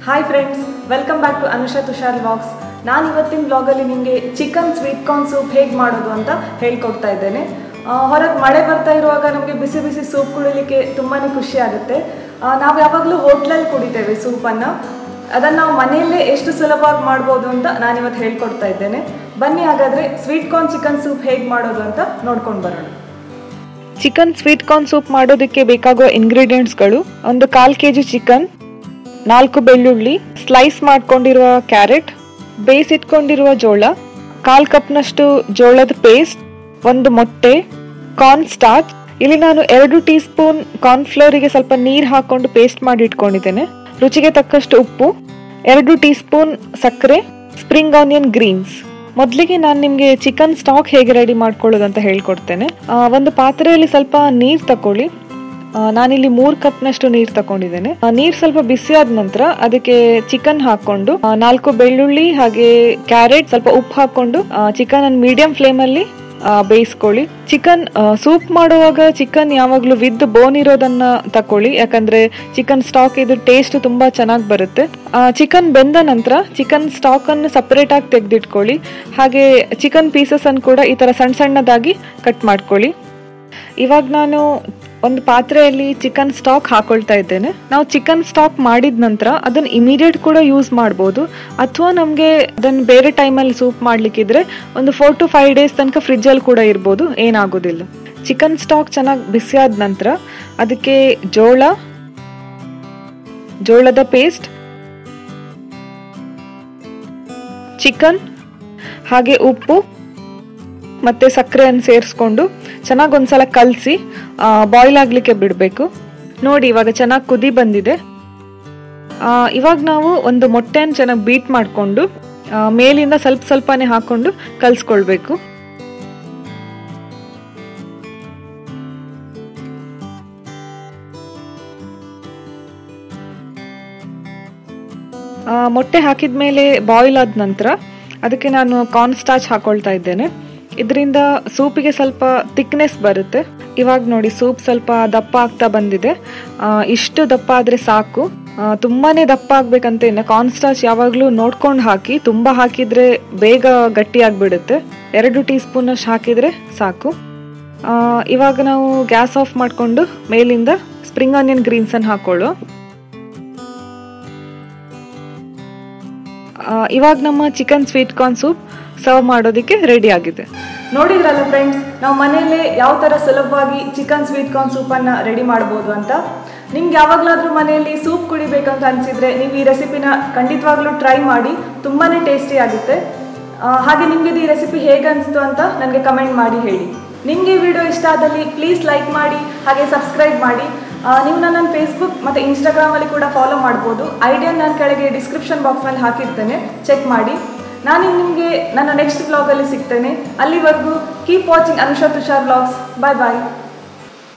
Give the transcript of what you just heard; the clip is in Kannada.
hi friends welcome back to Anusha Tushar vlogs ನಾನು ಇವತ್ತಿನ ವ್ಲಾಗಲ್ಲಿ ನಿಮಗೆ ಚಿಕನ್ ಸ್ವೀಟ್ ಕಾರ್ನ್ ಸೂಪ್ ಹೇಗೆ ಮಾಡೋದು ಅಂತ ಹೇಳ್ಕೊಡ್ತಾ ಇದ್ದೇನೆ ಹೊರಗೆ ಮಳೆ ಬರ್ತಾ ಇರುವಾಗ ನಮಗೆ ಬಿಸಿ ಬಿಸಿ ಸೂಪ್ ಕುಡಿಲಿಕ್ಕೆ ತುಂಬಾ ಖುಷಿ ಆಗುತ್ತೆ ನಾವು ಯಾವಾಗಲೂ ಹೋಟ್ಲಲ್ಲಿ ಕುಡಿತೇವೆ ಸೂಪನ್ನು ಅದನ್ನು ನಾವು ಮನೆಯಲ್ಲೇ ಎಷ್ಟು ಸುಲಭವಾಗಿ ಮಾಡ್ಬೋದು ಅಂತ ನಾನಿವತ್ತು ಹೇಳ್ಕೊಡ್ತಾ ಇದ್ದೇನೆ ಬನ್ನಿ ಹಾಗಾದರೆ ಸ್ವೀಟ್ ಕಾರ್ನ್ ಚಿಕನ್ ಸೂಪ್ ಹೇಗೆ ಮಾಡೋದು ಅಂತ ನೋಡ್ಕೊಂಡು ಬರೋಣ ಚಿಕನ್ ಸ್ವೀಟ್ ಕಾರ್ನ್ ಸೂಪ್ ಮಾಡೋದಕ್ಕೆ ಬೇಕಾಗುವ ಇಂಗ್ರೀಡಿಯೆಂಟ್ಸ್ಗಳು ಒಂದು ಕಾಲು ಕೆ ಜಿ ಚಿಕನ್ ನಾಲ್ಕು ಬೆಳ್ಳುಳ್ಳಿ ಸ್ಲೈಸ್ ಮಾಡ್ಕೊಂಡಿರುವ ಕ್ಯಾರೆಟ್ ಬೇಯಿಸಿಟ್ಕೊಂಡಿರುವ ಜೋಳ ಕಾಲು ಕಪ್ನಷ್ಟು ಜೋಳದ ಪೇಸ್ಟ್ ಒಂದು ಮೊಟ್ಟೆ ಕಾರ್ನ್ ಸ್ಟಾರ್ಚ್ ಇಲ್ಲಿ ನಾನು ಎರಡು ಟೀ ಸ್ಪೂನ್ ಕಾರ್ನ್ಫ್ಲೋರಿಗೆ ಸ್ವಲ್ಪ ನೀರು ಹಾಕೊಂಡು ಪೇಸ್ಟ್ ಮಾಡಿ ಇಟ್ಕೊಂಡಿದ್ದೇನೆ ರುಚಿಗೆ ತಕ್ಕಷ್ಟು ಉಪ್ಪು ಎರಡು ಟೀ ಸ್ಪೂನ್ ಸಕ್ಕರೆ ಸ್ಪ್ರಿಂಗ್ ಆನಿಯನ್ ಗ್ರೀನ್ಸ್ ಮೊದಲಿಗೆ ನಾನು ನಿಮಗೆ ಚಿಕನ್ ಸ್ಟಾಕ್ ಹೇಗೆ ರೆಡಿ ಮಾಡ್ಕೊಳ್ಳೋದು ಅಂತ ಹೇಳ್ಕೊಡ್ತೇನೆ ಆ, ಒಂದು ಪಾತ್ರೆಯಲ್ಲಿ ಸ್ವಲ್ಪ ನೀರು ತಕೊಳ್ಳಿ ಆ, ನಾನಿಲ್ಲಿ ಮೂರು ಕಪ್ನಷ್ಟು ನೀರು ತಗೊಂಡಿದ್ದೇನೆ ನೀರು ಸ್ವಲ್ಪ ಬಿಸಿ ಆದ ನಂತರ ಅದಕ್ಕೆ ಚಿಕನ್ ಹಾಕೊಂಡು ಆ, ನಾಲ್ಕು ಬೆಳ್ಳುಳ್ಳಿ ಹಾಗೆ ಕ್ಯಾರೆಟ್ ಸ್ವಲ್ಪ ಉಪ್ಪು ಹಾಕೊಂಡು ಚಿಕನ್ ಅನ್ನು ಮೀಡಿಯಂ ಫ್ಲೇಮಲ್ಲಿ ಬೇಯಿಸ್ಕೊಳ್ಳಿ ಚಿಕನ್ ಸೂಪ್ ಮಾಡುವಾಗ ಚಿಕನ್ ಯಾವಾಗಲೂ ವಿದ್ ಬೋನ್ ಇರೋದನ್ನ ತಕೊಳ್ಳಿ ಯಾಕಂದ್ರೆ ಚಿಕನ್ ಸ್ಟಾಕ್ ಇದು ಟೇಸ್ಟ್ ತುಂಬಾ ಚೆನ್ನಾಗಿ ಬರುತ್ತೆ ಚಿಕನ್ ಬೆಂದ ನಂತರ ಚಿಕನ್ ಸ್ಟಾಕ್ ಅನ್ನು ಸಪರೇಟ್ ಆಗಿ ತೆಗೆದಿಟ್ಕೊಳ್ಳಿ ಹಾಗೆ ಚಿಕನ್ ಪೀಸಸ್ ಅನ್ನು ಕೂಡ ಈ ತರ ಸಣ್ಣ ಸಣ್ಣದಾಗಿ ಕಟ್ ಮಾಡ್ಕೊಳ್ಳಿ ಇವಾಗ ನಾನು ಒಂದು ಪಾತ್ರೆಯಲ್ಲಿ ಚಿಕನ್ ಸ್ಟಾಕ್ ಹಾಕೊಳ್ತಾ ಇದ್ದೇನೆ ನಾವು ಚಿಕನ್ ಸ್ಟಾಕ್ ಮಾಡಿದ ನಂತರ ಅದನ್ನು ಇಮಿಡಿಯೇಟ್ ಕೂಡ ಯೂಸ್ ಮಾಡ್ಬೋದು ಅಥವಾ ನಮಗೆ ಅದನ್ನು ಬೇರೆ ಟೈಮಲ್ಲಿ ಸೂಪ್ ಮಾಡ್ಲಿಕ್ಕಿದ್ರೆ ಒಂದು ಫೋರ್ ಟು ಫೈವ್ ಡೇಸ್ ತನಕ ಫ್ರಿಜ್ಜಲ್ಲಿ ಕೂಡ ಇರ್ಬೋದು ಏನಾಗೋದಿಲ್ಲ ಚಿಕನ್ ಸ್ಟಾಕ್ ಚೆನ್ನಾಗಿ ಬಿಸಿ ಆದ ನಂತರ ಅದಕ್ಕೆ ಜೋಳ ಜೋಳದ ಪೇಸ್ಟ್ ಚಿಕನ್ ಹಾಗೆ ಉಪ್ಪು ಮತ್ತೆ ಸಕ್ಕರೆಯನ್ನು ಸೇರಿಸ್ಕೊಂಡು ಚೆನ್ನಾಗಿ ಒಂದ್ಸಲ ಕಲಸಿ ಬಾಯ್ಲ್ ಆಗಲಿಕ್ಕೆ ಬಿಡಬೇಕು ನೋಡಿ ಇವಾಗ ಚೆನ್ನಾಗಿ ಕುದಿ ಬಂದಿದೆ ಆ, ಇವಾಗ ನಾವು ಒಂದು ಮೊಟ್ಟೆಯನ್ನು ಚೆನ್ನಾಗಿ ಬೀಟ್ ಮಾಡಿಕೊಂಡು ಮೇಲಿಂದ ಸ್ವಲ್ಪ ಸ್ವಲ್ಪನೇ ಹಾಕೊಂಡು ಕಲಿಸ್ಕೊಳ್ಬೇಕು ಆ, ಮೊಟ್ಟೆ ಹಾಕಿದ ಮೇಲೆ ಬಾಯ್ಲ್ ಆದ ನಂತರ ಅದಕ್ಕೆ ನಾನು ಕಾರ್ನ್ ಸ್ಟಾಚ್ ಹಾಕೊಳ್ತಾ ಇದ್ದೇನೆ ಇದರಿಂದ ಸೂಪಿಗೆ ಸ್ವಲ್ಪ ಥಿಕ್ನೆಸ್ ಬರುತ್ತೆ ಇವಾಗ ನೋಡಿ ಸೂಪ್ ಸ್ವಲ್ಪ ದಪ್ಪ ಆಗ್ತಾ ಬಂದಿದೆ ಆ, ಇಷ್ಟು ದಪ್ಪ ಆದರೆ ಸಾಕು ಆ, ತುಂಬಾನೇ ದಪ್ಪ ಆಗ್ಬೇಕಂತ ಇಲ್ಲ ಕಾರ್ನ್ ಸ್ಟಾಚ್ ಯಾವಾಗಲೂ ನೋಡ್ಕೊಂಡು ಹಾಕಿ ತುಂಬ ಹಾಕಿದ್ರೆ ಬೇಗ ಗಟ್ಟಿ ಆಗಿಬಿಡುತ್ತೆ ಎರಡು ಟೀ ಸ್ಪೂನ್ ಅಷ್ಟು ಹಾಕಿದ್ರೆ ಸಾಕು ಆ, ಇವಾಗ ನಾವು ಗ್ಯಾಸ್ ಆಫ್ ಮಾಡಿಕೊಂಡು ಮೇಲಿಂದ ಸ್ಪ್ರಿಂಗ್ ಆನಿಯನ್ ಗ್ರೀನ್ಸನ್ನು ಹಾಕೊಳ್ಳು ಆ, ಇವಾಗ ನಮ್ಮ chicken sweet corn soup serve ಮಾಡೋದಕ್ಕೆ ರೆಡಿ ಆಗಿದೆ ನೋಡಿದ್ರಲ್ಲ ಫ್ರೆಂಡ್ಸ್ ನಾವು ಮನೆಯಲ್ಲೇ ಯಾವ ಥರ ಸುಲಭವಾಗಿ ಚಿಕನ್ ಸ್ವೀಟ್ ಕಾರ್ನ್ ಸೂಪನ್ನು ರೆಡಿ ಮಾಡ್ಬೋದು ಅಂತ ನಿಮ್ಗೆ ಯಾವಾಗಲಾದರೂ ಮನೆಯಲ್ಲಿ ಸೂಪ್ ಕುಡಿಬೇಕಂತ ಅನಿಸಿದರೆ ನೀವು ಈ ರೆಸಿಪಿನ ಖಂಡಿತವಾಗ್ಲೂ ಟ್ರೈ ಮಾಡಿ ತುಂಬಾ ಟೇಸ್ಟಿ ಆಗುತ್ತೆ ಆ, ಹಾಗೆ ನಿಮಗೆ ಈ ರೆಸಿಪಿ ಹೇಗೆ ಅನಿಸ್ತು ಅಂತ ನನಗೆ ಕಮೆಂಟ್ ಮಾಡಿ ಹೇಳಿ ನಿಮಗೆ ಈ ವಿಡಿಯೋ ಇಷ್ಟ ಆದಲ್ಲಿ ಪ್ಲೀಸ್ ಲೈಕ್ ಮಾಡಿ ಹಾಗೆ ಸಬ್ಸ್ಕ್ರೈಬ್ ಮಾಡಿ ಆ, ನೀವು ನನ್ನನ್ನು ಫೇಸ್ಬುಕ್ ಮತ್ತು ಇನ್ಸ್ಟಾಗ್ರಾಮಲ್ಲಿ ಕೂಡ ಫಾಲೋ ಮಾಡ್ಬೋದು ಐಡಿಯಾ ನಾನು ಕೆಳಗೆ ಡಿಸ್ಕ್ರಿಪ್ಷನ್ ಬಾಕ್ಸ್ನಲ್ಲಿ ಹಾಕಿರ್ತೇನೆ ಚೆಕ್ ಮಾಡಿ ನಾನು ನಿಮಗೆ ನನ್ನ ನೆಕ್ಸ್ಟ್ ಬ್ಲಾಗಲ್ಲಿ ಸಿಗ್ತೇನೆ ಅಲ್ಲಿವರೆಗೂ keep watching Anusha Tushar blogs bye ಬಾಯ್